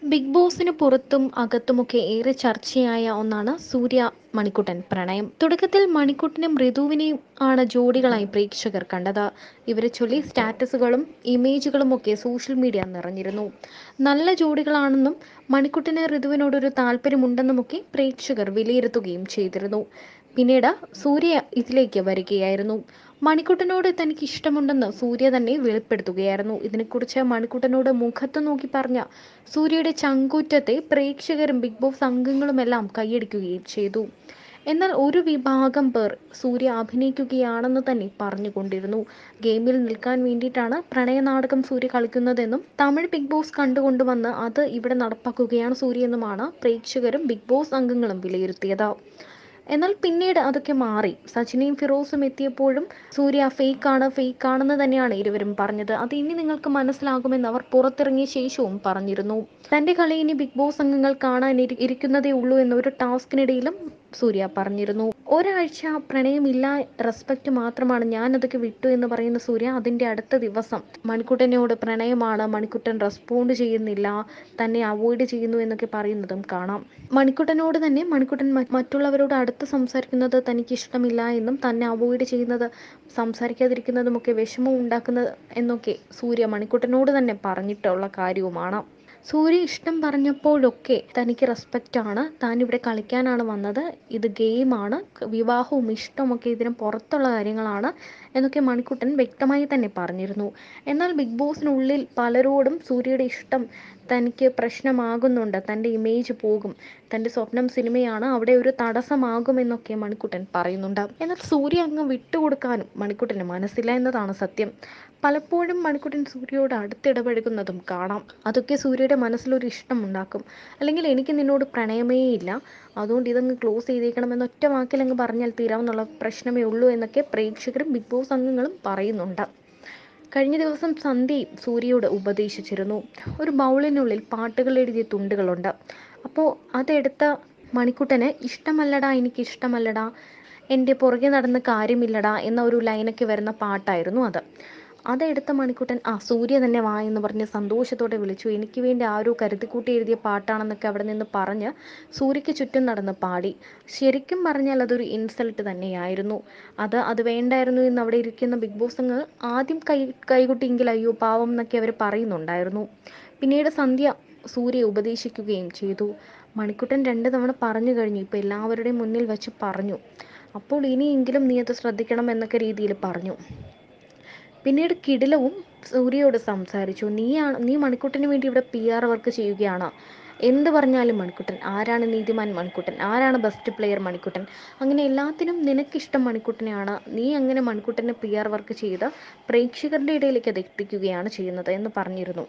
big ബോസിന് പുറത്തും അകത്തുമൊക്കെ ഏറെ ചർച്ചയായ ഒന്നാണ് സൂര്യ മണിക്കുട്ടൻ പ്രണയം തുടക്കത്തിൽ മണിക്കുട്ടനും മൃദുവിനെയും ആണ് ജോഡികളായി പ്രേക്ഷകർ കണ്ടത് ഇവരെ ചൊല്ലി സ്റ്റാറ്റസുകളും ഇമേജുകളും ഒക്കെ സോഷ്യൽ മീഡിയ നിറഞ്ഞിരുന്നു നല്ല ജോഡികളാണെന്നും മണിക്കുട്ടന് ഋതുവിനോടൊരു താല്പര്യമുണ്ടെന്നുമൊക്കെ പ്രേക്ഷകർ വിലയിരുത്തുകയും ചെയ്തിരുന്നു പിന്നീട് സൂര്യ ഇതിലേക്ക് വരികയായിരുന്നു മണിക്കുട്ടനോട് തനിക്ക് ഇഷ്ടമുണ്ടെന്ന് സൂര്യ തന്നെ വെളിപ്പെടുത്തുകയായിരുന്നു ഇതിനെക്കുറിച്ച് മണിക്കുട്ടനോട് മുഖത്ത് നോക്കി പറഞ്ഞ സൂര്യയുടെ ചങ്കൂറ്റത്തെ പ്രേക്ഷകരും ബിഗ് ബോസ് അംഗങ്ങളുമെല്ലാം കൈയടിക്കുകയും ചെയ്തു എന്നാൽ ഒരു വിഭാഗം പേർ സൂര്യ അഭിനയിക്കുകയാണെന്ന് തന്നെ പറഞ്ഞുകൊണ്ടിരുന്നു ഗെയിമിൽ നിൽക്കാൻ വേണ്ടിയിട്ടാണ് പ്രണയനാടകം സൂര്യ കളിക്കുന്നതെന്നും തമിഴ് ബിഗ് ബോസ് കണ്ടുകൊണ്ടുവന്ന് അത് ഇവിടെ നടപ്പാക്കുകയാണ് സൂര്യ എന്നുമാണ് പ്രേക്ഷകരും ബിഗ് ബോസ് അംഗങ്ങളും വിലയിരുത്തിയത് എന്നാൽ പിന്നീട് അതൊക്കെ മാറി സച്ചിനെയും ഫിറോസും എത്തിയപ്പോഴും സൂര്യ ഫേക്ക് ആണ് ഫേക്ക് ആണെന്ന് തന്നെയാണ് ഇരുവരും പറഞ്ഞത് അത് ഇനി നിങ്ങൾക്ക് മനസ്സിലാകുമെന്ന് അവർ പുറത്തിറങ്ങിയ ശേഷവും പറഞ്ഞിരുന്നു തന്റെ കളി ഇനി ബിഗ് ബോസ് അംഗങ്ങൾ കാണാൻ ഇരി- ഇരിക്കുന്നതേ ഉള്ളൂ എന്ന ഒരു ടാസ്കിനിടയിലും സൂര്യ പറഞ്ഞിരുന്നു ഒരാഴ്ച പ്രണയമില്ല റെസ്പെക്റ്റ് മാത്രമാണ് ഞാൻ അതൊക്കെ വിട്ടു എന്ന് പറയുന്ന സൂര്യ അതിന്റെ അടുത്ത ദിവസം മണിക്കുട്ടനോട് പ്രണയമാണ് മണിക്കുട്ടൻ റെസ്പോണ്ട് ചെയ്യുന്നില്ല തന്നെ അവോയ്ഡ് ചെയ്യുന്നു എന്നൊക്കെ പറയുന്നതും കാണാം മണിക്കുട്ടനോട് തന്നെ മണിക്കുട്ടൻ മ- മറ്റുള്ളവരോട് അടുത്ത് സംസാരിക്കുന്നത് തനിക്ക് ഇഷ്ടമില്ല എന്നും തന്നെ അവോയ്ഡ് ചെയ്യുന്നത് സംസാരിക്കാതിരിക്കുന്നതും ഒക്കെ വിഷമം ഉണ്ടാക്കുന്നത് എന്നൊക്കെ സൂര്യ മണിക്കുട്ടനോട് തന്നെ പറഞ്ഞിട്ടുള്ള കാര്യവുമാണ് സൂര്യ ഇഷ്ടം പറഞ്ഞപ്പോഴൊക്കെ തനിക്ക് റെസ്പെക്റ്റ് ആണ് താൻ ഇവിടെ കളിക്കാനാണ് വന്നത് ഇത് ഗെയിമാണ് വിവാഹവും ഇഷ്ടമൊക്കെ ഇതിന് പുറത്തുള്ള കാര്യങ്ങളാണ് എന്നൊക്കെ മണിക്കുട്ടൻ വ്യക്തമായി തന്നെ പറഞ്ഞിരുന്നു എന്നാൽ ബിഗ് ബോസിനുള്ളിൽ പലരോടും സൂര്യയുടെ ഇഷ്ടം തനിക്ക് പ്രശ്നമാകുന്നുണ്ട് തൻ്റെ ഇമേജ് പോകും തൻ്റെ സ്വപ്നം സിനിമയാണ് അവിടെ ഒരു തടസ്സമാകുമെന്നൊക്കെ മണിക്കുട്ടൻ പറയുന്നുണ്ട് എന്നാൽ സൂര്യ അങ്ങ് വിട്ടുകൊടുക്കാനും മണിക്കുട്ടന് മനസ്സില്ല എന്നതാണ് സത്യം പലപ്പോഴും മണിക്കുട്ടൻ സൂര്യയോട് അടുത്തിടപഴകുന്നതും കാണാം അതൊക്കെ സൂര്യയുടെ മനസ്സിലൊരു ഇഷ്ടം ഉണ്ടാക്കും അല്ലെങ്കിൽ എനിക്ക് നിന്നോട് പ്രണയമേ ഇല്ല അതുകൊണ്ട് ഇതങ്ങ് ക്ലോസ് ചെയ്തേക്കണം എന്ന ഒറ്റ വാക്കിൽ അങ്ങ് പറഞ്ഞാൽ തീരാവുന്നുള്ള പ്രശ്നമേ ഉള്ളൂ എന്നൊക്കെ പ്രേക്ഷകരും ബിഗ് ബോസ് അംഗങ്ങളും പറയുന്നുണ്ട് കഴിഞ്ഞ ദിവസം സന്ധ്യയും സൂര്യയോട് ഉപദേശിച്ചിരുന്നു ഒരു ബൗളിനുള്ളിൽ പാട്ടുകൾ എഴുതിയ തുണ്ടുകളുണ്ട് അപ്പോൾ അതെടുത്ത മണിക്കുട്ടന് ഇഷ്ടമല്ലടാ എനിക്ക് ഇഷ്ടമല്ലടാ എൻ്റെ പുറകെ നടന്ന് കാര്യമില്ലടാ എന്ന ഒരു ലൈനൊക്കെ വരുന്ന പാട്ടായിരുന്നു അത് അതെടുത്ത മണിക്കുട്ടൻ ആ സൂര്യ തന്നെ വാ എന്ന് പറഞ്ഞ് സന്തോഷത്തോടെ വിളിച്ചു എനിക്ക് വേണ്ടി ആരോ കരുതിക്കൂട്ടി എഴുതിയ പാട്ടാണെന്നൊക്കെ അവിടെ നിന്ന് പറഞ്ഞ് സൂര്യയ്ക്ക് ചുറ്റും നടന്ന് പാടി ശരിക്കും പറഞ്ഞാൽ അതൊരു ഇൻസൾട്ട് തന്നെയായിരുന്നു അത് അത് വേണ്ടായിരുന്നു എന്ന് അവിടെ ഇരിക്കുന്ന ബിഗ് ബോസ് അംഗങ്ങൾ ആദ്യം കൈ കൈകൊട്ടിയെങ്കിൽ അയ്യോ പാവം എന്നൊക്കെ അവർ പറയുന്നുണ്ടായിരുന്നു പിന്നീട് സന്ധ്യ സൂര്യയെ ഉപദേശിക്കുകയും ചെയ്തു മണിക്കുട്ടൻ രണ്ട് തവണ പറഞ്ഞു കഴിഞ്ഞു ഇപ്പോൾ എല്ലാവരുടെയും മുന്നിൽ വെച്ച് പറഞ്ഞു അപ്പോൾ ഇനിയെങ്കിലും നീ അത് ശ്രദ്ധിക്കണം എന്നൊക്കെ രീതിയിൽ പറഞ്ഞു പിന്നീട് കിടിലവും സൂര്യയോട് സംസാരിച്ചു നീയാണ് നീ മണിക്കുട്ടന് വേണ്ടി ഇവിടെ പി ആർ വർക്ക് ചെയ്യുകയാണ് എന്ത് പറഞ്ഞാലും മണിക്കുട്ടൻ ആരാണ് നീതിമാൻ മണിക്കുട്ടൻ ആരാണ് ബെസ്റ്റ് പ്ലെയർ മണിക്കുട്ടൻ അങ്ങനെ എല്ലാത്തിനും നിനക്കിഷ്ടം മണിക്കുട്ടനെയാണ് നീ അങ്ങനെ മണിക്കുട്ടനെ പി ആർ വർക്ക് ചെയ്ത് പ്രേക്ഷകരുടെ ഇടയിലേക്ക് അത് എത്തിക്കുകയാണ് ചെയ്യുന്നത് എന്ന് പറഞ്ഞിരുന്നു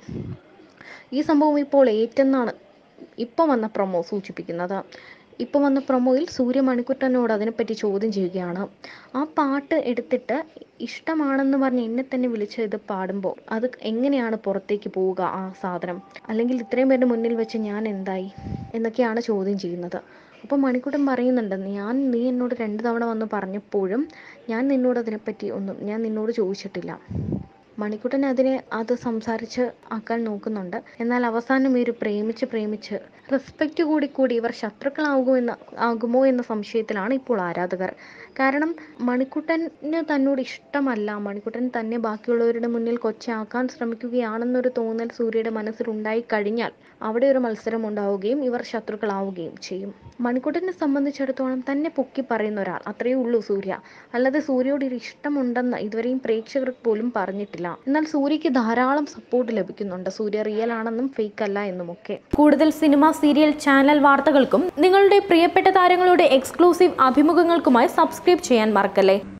ഈ സംഭവം ഇപ്പോൾ ഏറ്റെന്നാണ് ഇപ്പം വന്ന പ്രൊമോ സൂചിപ്പിക്കുന്നത് ഇപ്പം വന്ന പ്രൊമോയിൽ സൂര്യ മണിക്കുട്ടനോട് അതിനെപ്പറ്റി ചോദ്യം ചെയ്യുകയാണ് ആ പാട്ട് എടുത്തിട്ട് ഇഷ്ടമാണെന്ന് പറഞ്ഞ് എന്നെ തന്നെ വിളിച്ച് ഇത് പാടുമ്പോൾ അത് എങ്ങനെയാണ് പുറത്തേക്ക് പോവുക ആ സാധനം അല്ലെങ്കിൽ ഇത്രയും പേരുടെ മുന്നിൽ വെച്ച് ഞാൻ എന്തായി എന്നൊക്കെയാണ് ചോദ്യം ചെയ്യുന്നത് അപ്പോൾ മണിക്കുട്ടൻ പറയുന്നുണ്ട് ഞാൻ നീ എന്നോട് രണ്ട് തവണ വന്ന് പറഞ്ഞപ്പോഴും ഞാൻ നിന്നോട് അതിനെപ്പറ്റി ഒന്നും ഞാൻ നിന്നോട് ചോദിച്ചിട്ടില്ല മണിക്കുട്ടൻ അതിനെ അത് സംസാരിച്ച് ആക്കാൻ നോക്കുന്നുണ്ട് എന്നാൽ അവസാനം ഇവർ പ്രേമിച്ച് പ്രേമിച്ച് റെസ്പെക്റ്റ് കൂടി കൂടി ഇവർ ശത്രുക്കളാകുമെന്ന ആകുമോ എന്ന സംശയത്തിലാണ് ഇപ്പോൾ ആരാധകർ കാരണം മണിക്കുട്ടന് തന്നോട് ഇഷ്ടമല്ല മണിക്കുട്ടൻ തന്നെ ബാക്കിയുള്ളവരുടെ മുന്നിൽ കൊച്ചാക്കാൻ ശ്രമിക്കുകയാണെന്നൊരു തോന്നൽ സൂര്യയുടെ മനസ്സിൽ ഉണ്ടായി കഴിഞ്ഞാൽ അവിടെ ഒരു മത്സരം ഉണ്ടാവുകയും ഇവർ ശത്രുക്കളാവുകയും ചെയ്യും മണിക്കുട്ടനെ സംബന്ധിച്ചിടത്തോളം തന്നെ പൊക്കി പറയുന്ന ഒരാൾ അത്രയേ ഉള്ളൂ സൂര്യ അല്ലാതെ സൂര്യയോട് ഒരു ഇഷ്ടമുണ്ടെന്ന് ഇതുവരെയും പ്രേക്ഷകർക്ക് പോലും പറഞ്ഞിട്ടില്ല എന്നാൽ സൂര്യയ്ക്ക് ധാരാളം സപ്പോർട്ട് ലഭിക്കുന്നുണ്ട് സൂര്യ റിയൽ ആണെന്നും ഫേക്ക് അല്ല എന്നുമൊക്കെ കൂടുതൽ സിനിമ സീരിയൽ ചാനൽ വാർത്തകൾക്കും നിങ്ങളുടെ പ്രിയപ്പെട്ട താരങ്ങളുടെ എക്സ്ക്ലൂസീവ് അഭിമുഖങ്ങൾക്കുമായി സബ്സ്ക്രൈബ് ചെയ്യാൻ മറക്കല്ലേ